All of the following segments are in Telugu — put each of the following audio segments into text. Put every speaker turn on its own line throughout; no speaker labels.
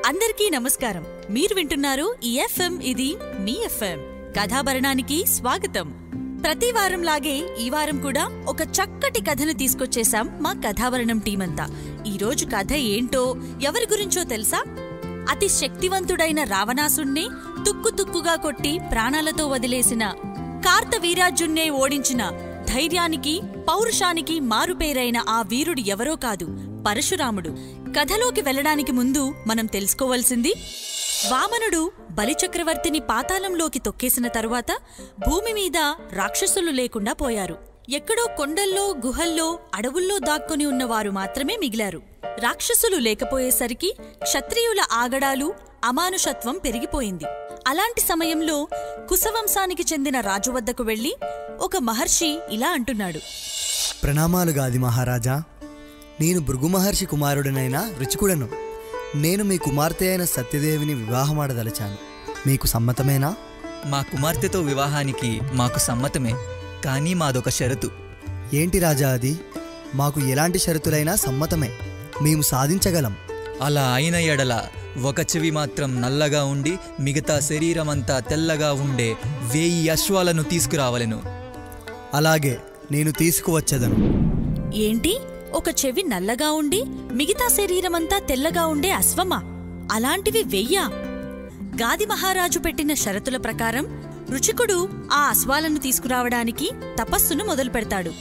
అందరికీ నమస్కారం మీరు వింటున్నారు ఈ ఎఫ్ఎం ఇది మీ ఎఫ్ఎం కథాభరణానికి స్వాగతం ప్రతి వారం లాగే ఈ వారం కూడా ఒక చక్కటి కథను తీసుకొచ్చేశాం మా కథాభరణం టీమంతా ఈ రోజు కథ ఏంటో ఎవరి గురించో తెలుసా అతి శక్తివంతుడైన రావణాసుణ్ణి తుక్కు తుక్కుగా కొట్టి ప్రాణాలతో వదిలేసిన కార్తవీరాజున్నే ఓడించిన ధైర్యానికి పౌరుషానికి మారుపేరైన ఆ వీరుడు ఎవరో కాదు పరశురాముడు కథలోకి వెళ్ళడానికి ముందు మనం తెలుసుకోవలసింది వామనుడు బలిచక్రవర్తిని పాతాళంలోకి తొక్కేసిన తరువాత భూమి మీద రాక్షసులు లేకుండా పోయారు ఎక్కడో కొండల్లో గుహల్లో అడవుల్లో దాక్కుని ఉన్నవారు మాత్రమే మిగిలారు రాక్షసులు లేకపోయేసరికి క్షత్రియుల ఆగడాలు అమానుషత్వం పెరిగిపోయింది అలాంటి సమయంలో కుశవంశానికి చెందిన రాజు వద్దకు వెళ్లి ఒక మహర్షి ఇలా అంటున్నాడు
ప్రణామాలు గాది మహారాజా నేను భృగు మహర్షి కుమారుడనైన రుచికుడను నేను మీ కుమార్తె అయిన సత్యదేవిని వివాహమాడదలిచాను మీకు సమ్మతమేనా
మా కుమార్తెతో వివాహానికి మాకు సమ్మతమే కానీ మాదొక షరతు
ఏంటి రాజా అది మాకు ఎలాంటి షరతులైనా సమ్మతమే మేము సాధించగలం
అలా అయిన ఎడల ఒక చెవి మాత్రం నల్లగా ఉండి మిగతా శరీరమంతా తెల్లగా ఉండే వేయి అశ్వాలను తీసుకురావలెను
అలాగే నేను తీసుకువచ్చేదను
ఏంటి ఒక చెవి నల్లగా ఉండి మిగతా శరీరమంతా తెల్లగా ఉండే అశ్వమా అలాంటివి వెయ్యా గాది మహారాజు పెట్టిన షరతుల ప్రకారం రుచికుడు ఆ అశ్వాలను తీసుకురావడానికి తపస్సును మొదలు పెడతాడు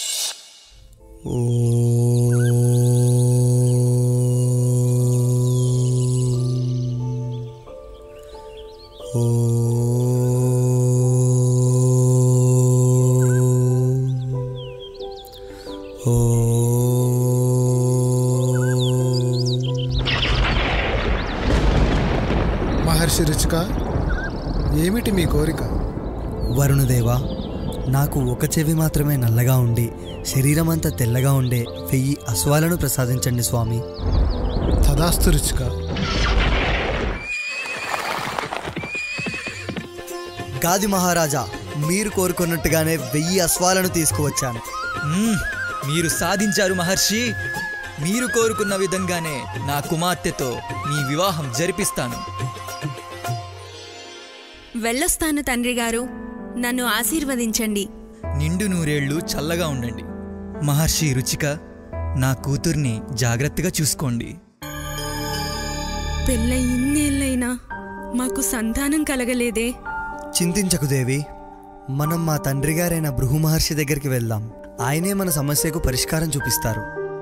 ఓ
మహర్షి రుచిక ఏమిటి మీ కోరిక
వరుణదేవా నాకు ఒక చెవి మాత్రమే నల్లగా ఉండి శరీరమంతా తెల్లగా ఉండే వెయ్యి అశ్వాలను ప్రసాదించండి స్వామి
తదాస్తు రుచిక
గాది మహారాజా మీరు కోరుకున్నట్టుగానే వెయ్యి అశ్వాలను తీసుకువచ్చాను
మ్మ్, మీరు సాధించారు మహర్షి మీరు కోరుకున్న విధంగానే నా కుమార్తెతో మీ వివాహం జరిపిస్తాను
వెళ్ళొస్తాను తండ్రి గారు నన్ను ఆశీర్వదించండి
నిండు నూరేళ్లు చల్లగా ఉండండి మహర్షి రుచిక నా కూతుర్ని జాగ్రత్తగా చూసుకోండి
పెళ్ళై ఇన్నేళ్ళైనా మాకు సంతానం కలగలేదే
చింతించకు దేవి మనం మా తండ్రి గారైన భృగు మహర్షి దగ్గరికి వెళ్దాం ఆయనే మన సమస్యకు పరిష్కారం చూపిస్తారు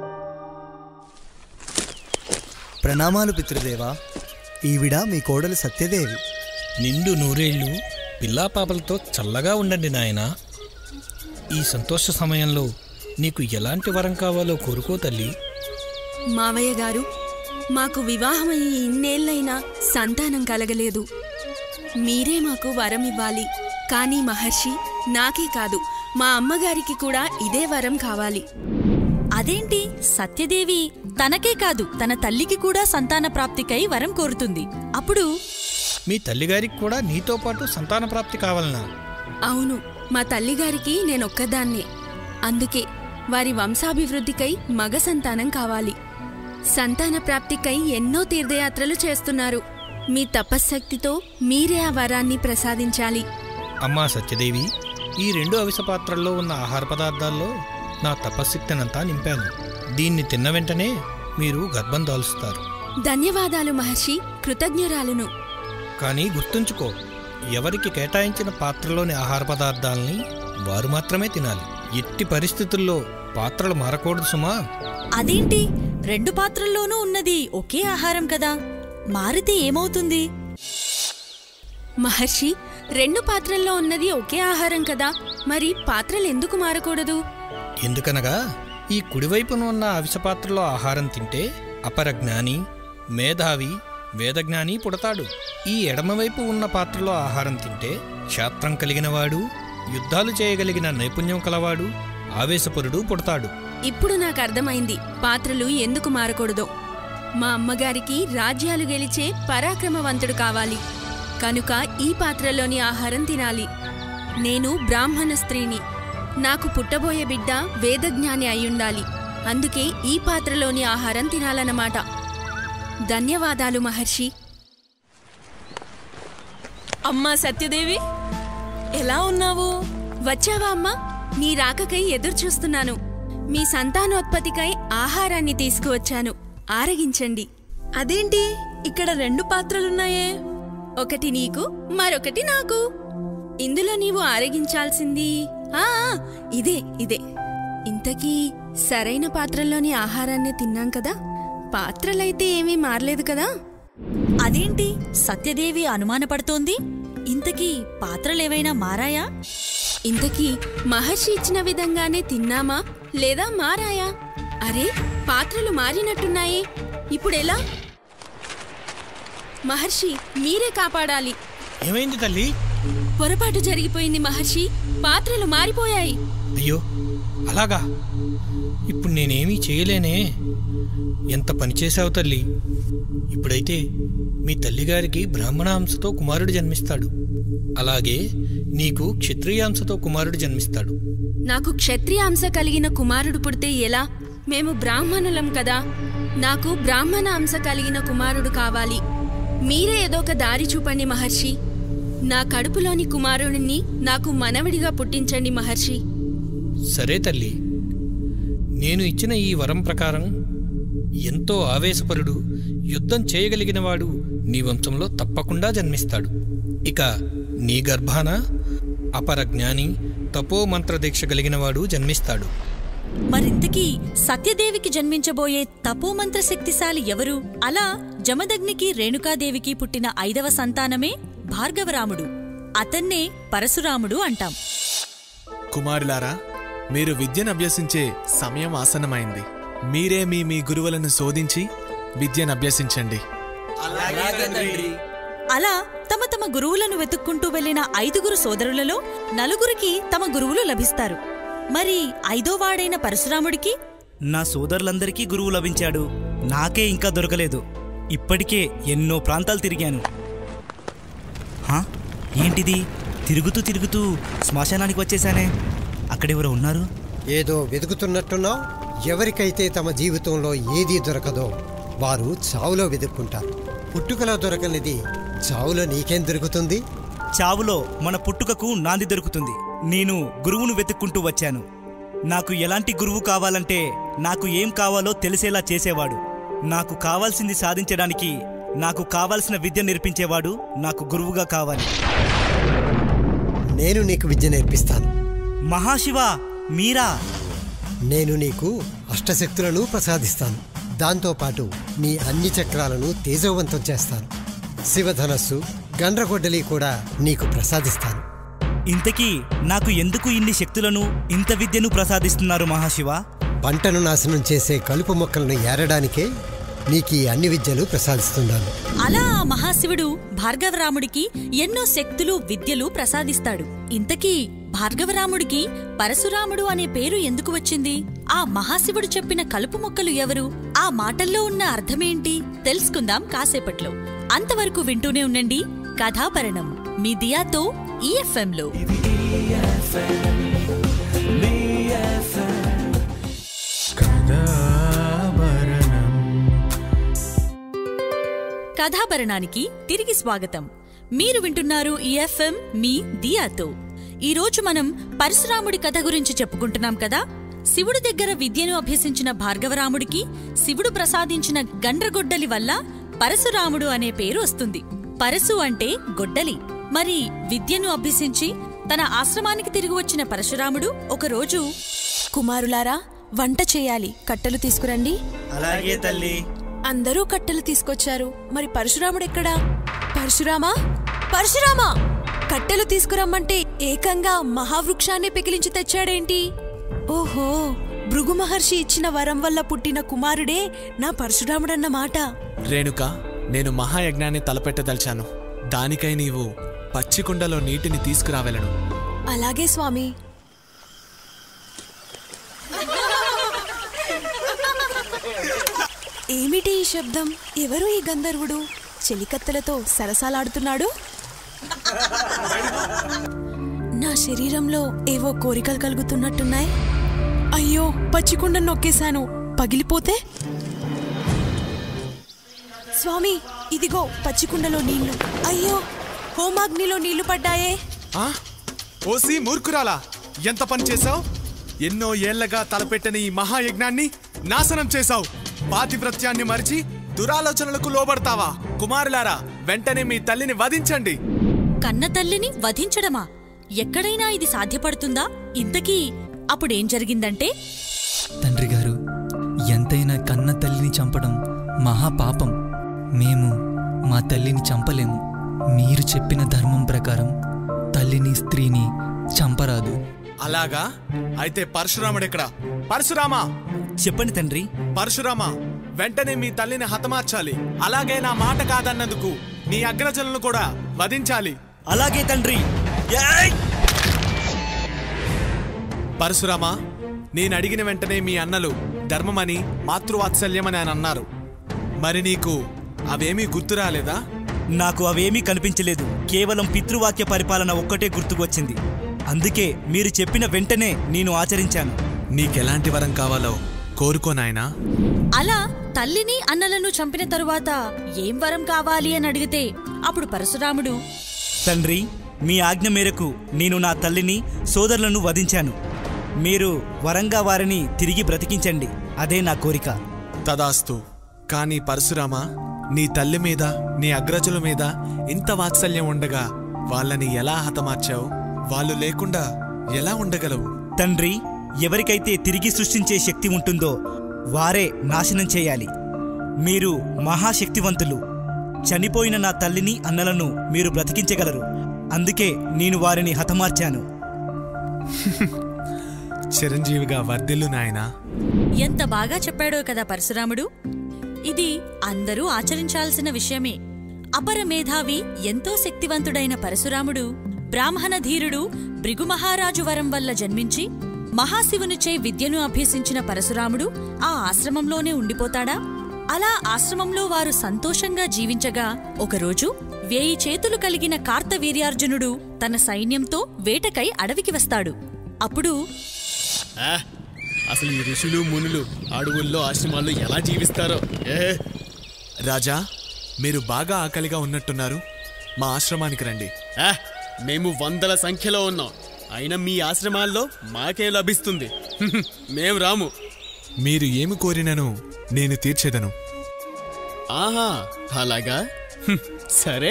ప్రణామాలు పితృదేవా ఈవిడ మీ కోడలు సత్యదేవి
నిండు నూరేళ్లు పిల్లాపాపలతో చల్లగా ఉండండి నాయనా ఈ సంతోష సమయంలో నీకు ఎలాంటి వరం కావాలో కోరుకో తల్లి
మావయ్య గారు మాకు వివాహమయ్యి ఇన్నేళ్ళైనా సంతానం కలగలేదు మీరే మాకు వరం ఇవ్వాలి కానీ మహర్షి నాకే కాదు మా అమ్మగారికి కూడా ఇదే వరం కావాలి
అదేంటి సత్యదేవి తనకే కాదు తన తల్లికి కూడా సంతాన ప్రాప్తికై వరం కోరుతుంది అప్పుడు
మీ తల్లిగారికి కూడా నీతో పాటు సంతాన ప్రాప్తి కావాలనా
అవును మా తల్లిగారికి నేనొక్కదాన్నే అందుకే వారి వంశాభివృద్ధికై మగ సంతానం కావాలి సంతాన ప్రాప్తికై ఎన్నో తీర్థయాత్రలు చేస్తున్నారు మీ తపశ్శక్తితో మీరే ఆ వరాన్ని ప్రసాదించాలి
అమ్మా సత్యదేవి ఈ రెండు అవిస పాత్రల్లో ఉన్న ఆహార పదార్థాల్లో నా తపశ్శక్తినంతా నింపాను దీన్ని తిన్న వెంటనే మీరు గర్భం దాల్చుతారు
ధన్యవాదాలు మహర్షి కృతజ్ఞురాలును
కానీ గుర్తుంచుకో ఎవరికి కేటాయించిన పాత్రలోని ఆహార పదార్థాలని వారు మాత్రమే తినాలి ఎట్టి పరిస్థితుల్లో పాత్రలు మారకూడదు సుమా
అదేంటి రెండు పాత్రల్లోనూ ఉన్నది ఒకే ఆహారం కదా మారితే ఏమవుతుంది
మహర్షి రెండు పాత్రల్లో ఉన్నది ఒకే ఆహారం కదా మరి పాత్రలు ఎందుకు మారకూడదు
ఎందుకనగా ఈ కుడివైపున ఉన్న అవిస పాత్రలో ఆహారం తింటే అపర జ్ఞాని మేధావి వేదజ్ఞాని పుడతాడు ఈ ఎడమవైపు ఉన్న పాత్రలో ఆహారం తింటే క్షాత్రం కలిగినవాడు యుద్ధాలు చేయగలిగిన నైపుణ్యం కలవాడు ఆవేశపరుడు పుడతాడు
ఇప్పుడు నాకు అర్థమైంది పాత్రలు ఎందుకు మారకూడదో మా అమ్మగారికి రాజ్యాలు గెలిచే పరాక్రమవంతుడు కావాలి కనుక ఈ పాత్రలోని ఆహారం తినాలి నేను బ్రాహ్మణ స్త్రీని నాకు పుట్టబోయే బిడ్డ వేదజ్ఞాని అయ్యుండాలి అందుకే ఈ పాత్రలోని ఆహారం తినాలన్నమాట ధన్యవాదాలు మహర్షి
అమ్మా సత్యదేవి ఎలా ఉన్నావు
వచ్చావా అమ్మా నీ రాకకై ఎదురు చూస్తున్నాను మీ సంతానోత్పత్తికై ఆహారాన్ని తీసుకువచ్చాను ఆరగించండి
అదేంటి ఇక్కడ రెండు పాత్రలున్నాయే
ఒకటి నీకు మరొకటి నాకు ఇందులో నీవు ఆరగించాల్సింది ఆ ఆ, ఇదే ఇదే ఇంతకీ సరైన పాత్రల్లోని ఆహారాన్నే తిన్నాం కదా పాత్రలైతే ఏమీ మారలేదు కదా
అదేంటి సత్యదేవి అనుమానపడుతోంది ఇంతకీ పాత్రలేవైనా మారాయా
ఇంతకీ మహర్షి ఇచ్చిన విధంగానే తిన్నామా లేదా మారాయా అరే పాత్రలు మారినట్టున్నాయే ఇప్పుడెలా మహర్షి మీరే కాపాడాలి
ఏమైంది తల్లి
పొరపాటు జరిగిపోయింది మహర్షి పాత్రలు మారిపోయాయి
అయ్యో అలాగా ఇప్పుడు నేనేమీ చేయలేనే ఎంత పని చేశావు తల్లి ఇప్పుడైతే మీ తల్లిగారికి బ్రాహ్మణాంశతో కుమారుడు జన్మిస్తాడు అలాగే నీకు క్షత్రియాంశతో కుమారుడు జన్మిస్తాడు
నాకు క్షత్రియాంశ కలిగిన కుమారుడు పుడితే ఎలా మేము బ్రాహ్మణులం కదా నాకు బ్రాహ్మణ అంశ కలిగిన కుమారుడు కావాలి మీరే ఏదో ఒక దారి చూపండి మహర్షి నా కడుపులోని కుమారుడిని నాకు మనవడిగా పుట్టించండి మహర్షి
సరే తల్లి నేను ఇచ్చిన ఈ వరం ప్రకారం ఎంతో ఆవేశపరుడు యుద్ధం చేయగలిగినవాడు నీ వంశంలో తప్పకుండా జన్మిస్తాడు ఇక నీ గర్భాన అపర జ్ఞాని తపో మంత్రదీక్ష కలిగినవాడు జన్మిస్తాడు
మరింతకీ సత్యదేవికి జన్మించబోయే తపోమంత్ర శక్తిశాలి ఎవరు అలా జమదగ్నికి రేణుకాదేవికి పుట్టిన ఐదవ సంతానమే భార్గవరాముడు అతన్నే పరశురాముడు అంటాం
కుమారులారా మీరు విద్యను అభ్యసించే సమయం ఆసన్నమైంది మీరే మీ మీ గురువులను శోధించి విద్యను అభ్యసించండి
అలా తమ తమ గురువులను వెతుక్కుంటూ వెళ్లిన ఐదుగురు సోదరులలో నలుగురికి తమ గురువులు లభిస్తారు మరి ఐదో వాడైన పరశురాముడికి
నా సోదరులందరికీ గురువు లభించాడు నాకే ఇంకా దొరకలేదు ఇప్పటికే ఎన్నో ప్రాంతాలు తిరిగాను హా? ఏంటిది తిరుగుతూ తిరుగుతూ శ్మశానానికి వచ్చేసానే అక్కడెవరో ఉన్నారు
ఏదో వెతుకుతున్నట్టున్నావు ఎవరికైతే తమ జీవితంలో ఏదీ దొరకదో వారు చావులో వెతుక్కుంటారు పుట్టుకలో దొరకనిది చావులో నీకేం దొరుకుతుంది
చావులో మన పుట్టుకకు నాంది దొరుకుతుంది నేను గురువును వెతుక్కుంటూ వచ్చాను నాకు ఎలాంటి గురువు కావాలంటే నాకు ఏం కావాలో తెలిసేలా చేసేవాడు నాకు కావాల్సింది సాధించడానికి నాకు కావాల్సిన విద్య నేర్పించేవాడు నాకు గురువుగా కావాలి
నేను నీకు విద్య నేర్పిస్తాను
మహాశివ మీరా
నేను నీకు అష్టశక్తులను ప్రసాదిస్తాను దాంతోపాటు నీ అన్ని చక్రాలను తేజోవంతం చేస్తాను శివధనస్సు గండ్రగొడ్డలి కూడా నీకు ప్రసాదిస్తాను
ఇంతకీ నాకు ఎందుకు ఇన్ని శక్తులను ఇంత విద్యను ప్రసాదిస్తున్నారు మహాశివ
పంటను నాశనం చేసే కలుపు మొక్కలను ఏరడానికే నీకు ఈ అన్ని విద్యలు ప్రసాదిస్తున్నాను
అలా ఆ మహాశివుడు భార్గవరాముడికి ఎన్నో శక్తులు విద్యలు ప్రసాదిస్తాడు ఇంతకీ భార్గవరాముడికి పరశురాముడు అనే పేరు ఎందుకు వచ్చింది ఆ మహాశివుడు చెప్పిన కలుపు మొక్కలు ఎవరు ఆ మాటల్లో ఉన్న అర్థమేంటి తెలుసుకుందాం కాసేపట్లో అంతవరకు వింటూనే ఉండండి కథాపరణం మీ దియాతో ఈఎఫ్ఎంలో కథాభరణానికి తిరిగి స్వాగతం మీరు వింటున్నారు ఈ ఎఫ్ఎం మీ దియాతో ఈరోజు మనం పరశురాముడి కథ గురించి చెప్పుకుంటున్నాం కదా శివుడి దగ్గర విద్యను అభ్యసించిన భార్గవరాముడికి శివుడు ప్రసాదించిన గండ్రగొడ్డలి వల్ల పరశురాముడు అనే పేరు వస్తుంది పరశు అంటే గొడ్డలి మరి విద్యను అభ్యసించి తన ఆశ్రమానికి తిరిగి వచ్చిన పరశురాముడు ఒకరోజు
కుమారులారా వంట చేయాలి కట్టెలు తీసుకురండి
అలాగే తల్లి
అందరూ కట్టెలు తీసుకొచ్చారు మరి పరశురాముడు ఎక్కడా పరశురామా పరశురామా కట్టెలు తీసుకురమ్మంటే ఏకంగా మహావృక్షాన్ని పెకిలించి తెచ్చాడేంటి ఓహో భృగు మహర్షి ఇచ్చిన వరం వల్ల పుట్టిన కుమారుడే నా పరశురాముడన్నమాట
రేణుక నేను మహాయజ్ఞాన్ని తలపెట్టదలిచాను దానికై నీవు పచ్చికుండలో నీటిని తీసుకురావెలను
అలాగే స్వామి ఏమిటి ఈ శబ్దం ఎవరు ఈ గంధర్వుడు చెలికత్తెలతో సరసాలాడుతున్నాడు నా శరీరంలో ఏవో కోరికలు కలుగుతున్నట్టున్నాయి అయ్యో పచ్చికుండ నొక్కేశాను పగిలిపోతే స్వామి ఇదిగో పచ్చికుండలో నీళ్లు అయ్యో హోమాగ్నిలో నీళ్లు పడ్డాయే
ఆ? ఓసి మూర్ఖురాలా ఎంత పని చేశావు ఎన్నో ఏళ్లగా తలపెట్టని ఈ మహాయజ్ఞాన్ని నాశనం చేశావు పాతివ్రత్యాన్ని మరిచి దురాలోచనలకు లోబడతావా కుమారులారా వెంటనే మీ తల్లిని వధించండి
కన్న తల్లిని వధించడమా ఎక్కడైనా ఇది సాధ్యపడుతుందా ఇంతకీ అప్పుడేం జరిగిందంటే
తండ్రి గారు ఎంతైనా కన్న తల్లిని చంపడం మహాపాపం మేము మా తల్లిని చంపలేము మీరు చెప్పిన ధర్మం ప్రకారం తల్లిని స్త్రీని చంపరాదు
అలాగా అయితే పరశురాముడెక్కడ పరశురామా
చెప్పండి తండ్రి
పరశురామ వెంటనే మీ తల్లిని హతమార్చాలి అలాగే నా మాట కాదన్నందుకు నీ అగ్రజలను కూడా వధించాలి
అలాగే తండ్రి
పరశురామ నేను అడిగిన వెంటనే మీ అన్నలు ధర్మమని మాతృవాత్సల్యమని అని అన్నారు మరి నీకు అవేమీ గుర్తు రాలేదా
నాకు అవేమీ కనిపించలేదు కేవలం పితృవాక్య పరిపాలన ఒక్కటే గుర్తుకొచ్చింది అందుకే మీరు చెప్పిన వెంటనే నేను ఆచరించాను
నీకెలాంటి వరం కావాలో కోరుకో నాయనా
అలా తల్లిని అన్నలను చంపిన తరువాత ఏం వరం కావాలి అని అడిగితే అప్పుడు పరశురాముడు
తండ్రి మీ ఆజ్ఞ మేరకు నేను నా తల్లిని సోదరులను వధించాను మీరు వరంగా వారిని తిరిగి బ్రతికించండి అదే నా కోరిక
తదాస్తు కానీ పరశురామ నీ తల్లి మీద నీ అగ్రజుల మీద ఇంత వాత్సల్యం ఉండగా వాళ్ళని ఎలా హతమార్చావు వాళ్ళు లేకుండా ఎలా ఉండగలవు
తండ్రి ఎవరికైతే తిరిగి సృష్టించే శక్తి ఉంటుందో వారే నాశనం చేయాలి మీరు మహాశక్తివంతులు చనిపోయిన నా తల్లిని అన్నలను మీరు బ్రతికించగలరు అందుకే నేను వారిని హతమార్చాను
చిరంజీవిగా వర్ధిల్లు నాయనా
ఎంత బాగా చెప్పాడో కదా పరశురాముడు ఇది అందరూ ఆచరించాల్సిన విషయమే అపర మేధావి ఎంతో శక్తివంతుడైన పరశురాముడు బ్రాహ్మణ ధీరుడు భృగుమహారాజు వరం వల్ల జన్మించి మహాశివునిచే విద్యను అభ్యసించిన పరశురాముడు ఆ ఆశ్రమంలోనే ఉండిపోతాడా అలా ఆశ్రమంలో వారు సంతోషంగా జీవించగా ఒకరోజు వేయి చేతులు కలిగిన కార్తవీర్యార్జునుడు తన సైన్యంతో వేటకై అడవికి వస్తాడు అప్పుడు
ఆ, అసలు ఈ ఋషులు మునులు అడవుల్లో ఆశ్రమాల్లో ఎలా జీవిస్తారో ఏ
రాజా మీరు బాగా ఆకలిగా ఉన్నట్టున్నారు మా ఆశ్రమానికి రండి
ఆ, మేము వందల సంఖ్యలో ఉన్నాం అయినా మీ ఆశ్రమాల్లో మాకే లభిస్తుంది హ్మ్, మేం రాము
మీరు ఏమి కోరినను నేను తీర్చేదను
ఆహా అలాగా హ్మ్, సరే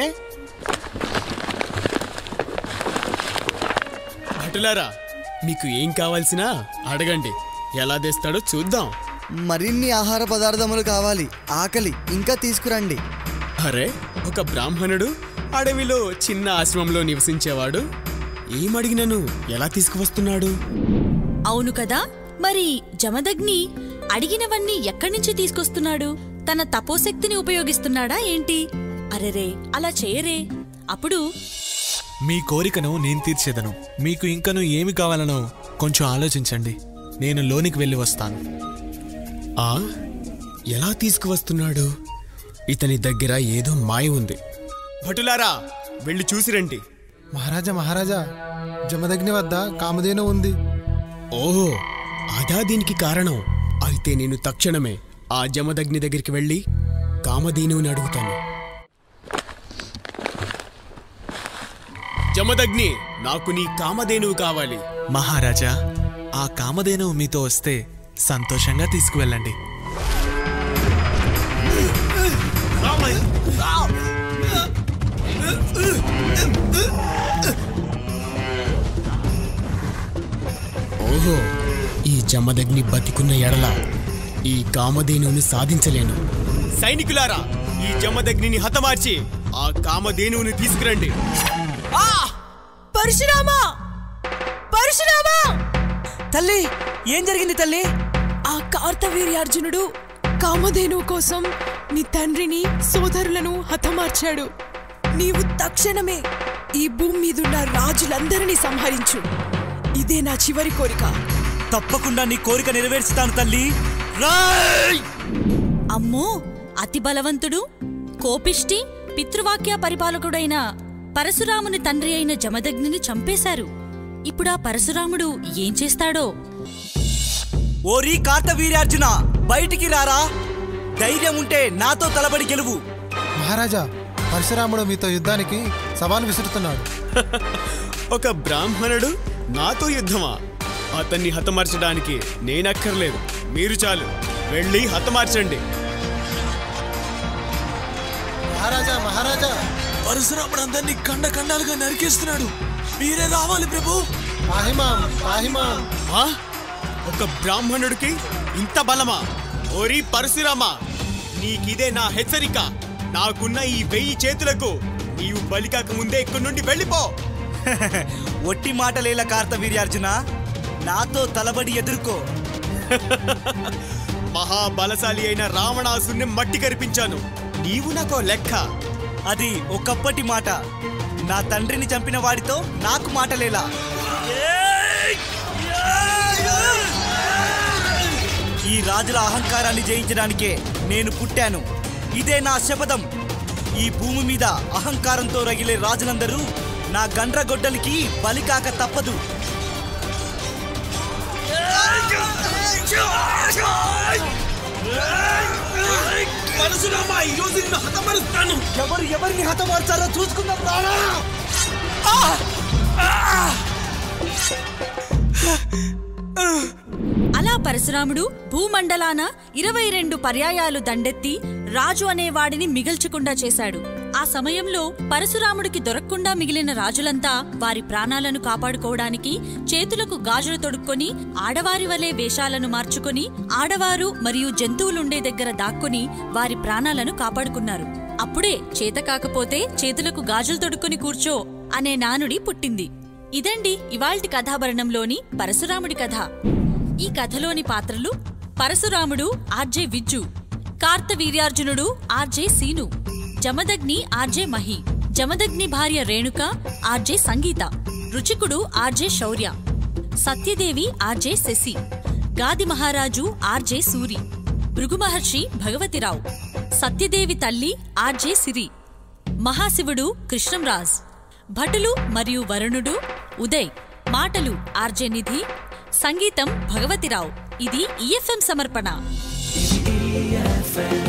భటులారా మీకు ఏం కావాల్సినా అడగండి ఎలా తెస్తాడో చూద్దాం
మరిన్ని ఆహార పదార్థములు కావాలి ఆకలి ఇంకా తీసుకురండి
అరే ఒక బ్రాహ్మణుడు అడవిలో చిన్న ఆశ్రమంలో నివసించేవాడు ఏమడిగినను ఎలా తీసుకువస్తున్నాడు
అవును కదా మరి జమదగ్ని అడిగినవన్నీ ఎక్కడ్నుంచి తీసుకొస్తున్నాడు తన తపోశక్తిని ఉపయోగిస్తున్నాడా ఏంటి అరెరే అలా చేయరే అప్పుడు
మీ కోరికను నేను తీర్చేదను మీకు ఇంకను ఏమి కావాలనో కొంచెం ఆలోచించండి నేను లోనికి వెళ్ళి వస్తాను
ఆ ఎలా తీసుకువస్తున్నాడు ఇతని దగ్గర ఏదో మాయ ఉంది భటులారా వెళ్ళి చూసిరండి
మహారాజా మహారాజా జమదగ్ని వద్ద కామధేను ఉంది
ఓహో అదా దీనికి కారణం అయితే నేను తక్షణమే ఆ జమదగ్ని దగ్గరికి వెళ్ళి కామధేనువుని అడుగుతాను జమదగ్ని నాకు నీ కామధేనువు కావాలి
మహారాజా ఆ కామధేనువు మీతో వస్తే సంతోషంగా తీసుకువెళ్ళండి
ఓహో ఈ జమదగ్ని బతికున్న ఎడల ఈ కామధేనువుని సాధించలేను సైనికులారా ఈ జమదగ్నిని హతమార్చి ఆ కామధేనువుని తీసుకురండి
పరశురామా పరశురామా
తల్లి ఏం జరిగింది తల్లి
ఆ కార్తవీర్యార్జునుడు కామధేనువు కోసం నీ తండ్రిని సోదరులను హతమార్చాడు నీవు తక్షణమే ఈ భూమి మీదున్న రాజులందరినీ సంహరించు ఇదే నా చివరి కోరిక
తప్పకుండా నీ కోరిక నెరవేర్చుతాను తల్లి రాయ్
అమ్మో అతి బలవంతుడు కోపిష్టి పితృవాక్య పరిపాలకుడైన పరశురాముని తండ్రి అయిన జమదగ్నిని చంపేశారు ఇప్పుడా పరశురాముడు ఏం చేస్తాడో
ఓరి కార్తవీర్యార్జున బయటికి రారా ధైర్యం ఉంటే నాతో తలబడి గెలువు
మహారాజా పరశురాముడు మీతో యుద్ధానికి సవాలు విసురుతున్నాడు
ఒక బ్రాహ్మణుడు నాతో యుద్ధమా అతన్ని హతమార్చడానికి నేనక్కర్లేదు మీరు చాలు వెళ్ళి హతమార్చండి
మహారాజా మహారాజా
పరశురాముడు అందరినీ కండ కండాలుగా నరికేస్తున్నాడు మీరే రావాలి ప్రభు
పాహిమాం పాహిమాం
ఆ? ఒక బ్రాహ్మణుడికి ఇంత బలమా ఓరి పరశురామా నీకిదే నా హెచ్చరిక నాకున్న ఈ వెయ్యి చేతులకు నీవు బలికాక ముందే ఇక్కడి నుండి వెళ్ళిపో
ఒట్టి మాటలేల కార్తవీర్యార్జున నాతో తలబడి ఎదుర్కో
మహాబలశాలి అయిన రావణాసుని మట్టి కరిపించాను నీవు నాకో లెక్క
అది ఒకప్పటి మాట నా తండ్రిని చంపిన వాడితో నాకు మాటలేలా ఈ రాజుల అహంకారాన్ని జయించడానికే నేను పుట్టాను ఇదే నా శపథం ఈ భూమి మీద అహంకారంతో రగిలే రాజులందరూ నా గండ్రగొడ్డలికి బలికాక తప్పదు
పరశురామా ఈ రోజు నిన్ను హతమరుస్తాను
ఎవరు ఎవరిని హతమార్చారో చూసుకుందాం రానా
అలా పరశురాముడు భూమండలాన ఇరవై రెండు పర్యాయాలు దండెత్తి రాజు అనేవాడిని మిగల్చకుండా చేశాడు ఆ సమయంలో పరశురాముడికి దొరక్కుండా మిగిలిన రాజులంతా వారి ప్రాణాలను కాపాడుకోవడానికి చేతులకు గాజులు తొడుక్కొని ఆడవారి వలె వేషాలను మార్చుకొని ఆడవారు మరియు జంతువులుండే దగ్గర దాక్కొని వారి ప్రాణాలను కాపాడుకున్నారు అప్పుడే చేత కాకపోతే చేతులకు గాజులు తొడుక్కొని కూర్చో అనే నానుడి పుట్టింది ఇదండి ఇవాల్టి కథాభరణంలోని పరశురాముడి కథ ఈ కథలోని పాత్రలు పరశురాముడు ఆర్జే విజ్జు కార్తవీర్యార్జునుడు ఆర్జే సీను జమదగ్ని ఆర్జే మహి జమదగ్ని భార్య రేణుక ఆర్జే సంగీత రుచికుడు ఆర్జే శౌర్య సత్యదేవి ఆర్జే శశి గాది మహారాజు ఆర్జే సూరి భృగు మహర్షి భగవతిరావు సత్యదేవి తల్లి ఆర్జే సిరి మహాశివుడు కృష్ణంరాజ్ భటులు మరియు వరుణుడు ఉదయ్ మాటలు ఆర్జే నిధి సంగీతం భగవతిరావు ఇది ఈఎఫ్ఎం సమర్పణ
EFM